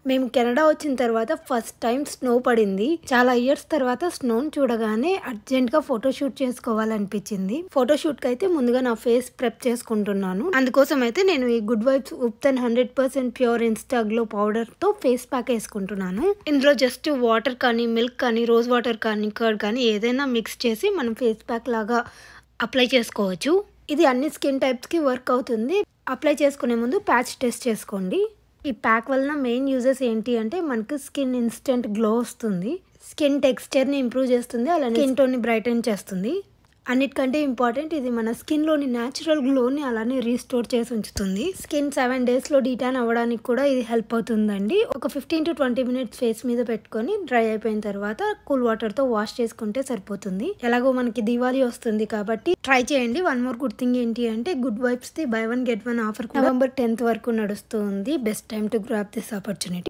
మేము కెనడా వచ్చిన తర్వాత ఫస్ట్ టైం స్నో పడింది చాలా ఇయర్స్ తర్వాత స్నోని చూడగానే అర్జెంట్ గా ఫోటో షూట్ చేసుకోవాలనిపించింది ఫోటో షూట్ కి అయితే ముందుగా నా ఫేస్ ప్రెప్ చేసుకుంటున్నాను అందుకోసం అయితే నేను ఈ good vibes ubtan hundred percent pure insta glow powder తో ఫేస్ ప్యాక్ వేసుకుంటున్నాను ఇందులో జస్ట్ వాటర్ కానీ మిల్క్ కానీ రోజ్ వాటర్ కానీ కర్డ్ కానీ ఏదైనా మిక్స్ చేసి మనం ఫేస్ ప్యాక్ లాగా అప్లై చేసుకోవచ్చు ఇది అన్ని స్కిన్ టైప్స్కి వర్క్ అవుతుంది అప్లై చేసుకునే ముందు ప్యాచ్ టెస్ట్ చేసుకోండి ఈ ప్యాక్ వలన మెయిన్ యూజెస్ ఏంటి అంటే మనకు స్కిన్ ఇన్స్టెంట్ గ్లో వస్తుంది స్కిన్ టెక్స్చర్ని ఇంప్రూవ్ చేస్తుంది అలానే స్కిన్ టోన్ని బ్రైటన్ చేస్తుంది అన్నిటికంటే ఇంపార్టెంట్ ఇది మన స్కిన్లోని న్యాచురల్ గ్లోని అలానే రీస్టోర్ చేసి ఉంచుతుంది స్కిన్ సెవెన్ డేస్లో డీటాన్ అవ్వడానికి కూడా ఇది హెల్ప్ అవుతుందండి ఒక fifteen to twenty minutes face మీద పెట్టుకొని డ్రై అయిపోయిన తర్వాత కూల్ వాటర్తో వాష్ చేసుకుంటే సరిపోతుంది ఎలాగో మనకి దివాళీ వస్తుంది కాబట్టి ట్రై చేయండి వన్ మోర్ గుడ్ థింగ్ ఏంటి అంటే good vibes the buy one get one offer November tenth వరకు నడుస్తుంది best time to grab this opportunity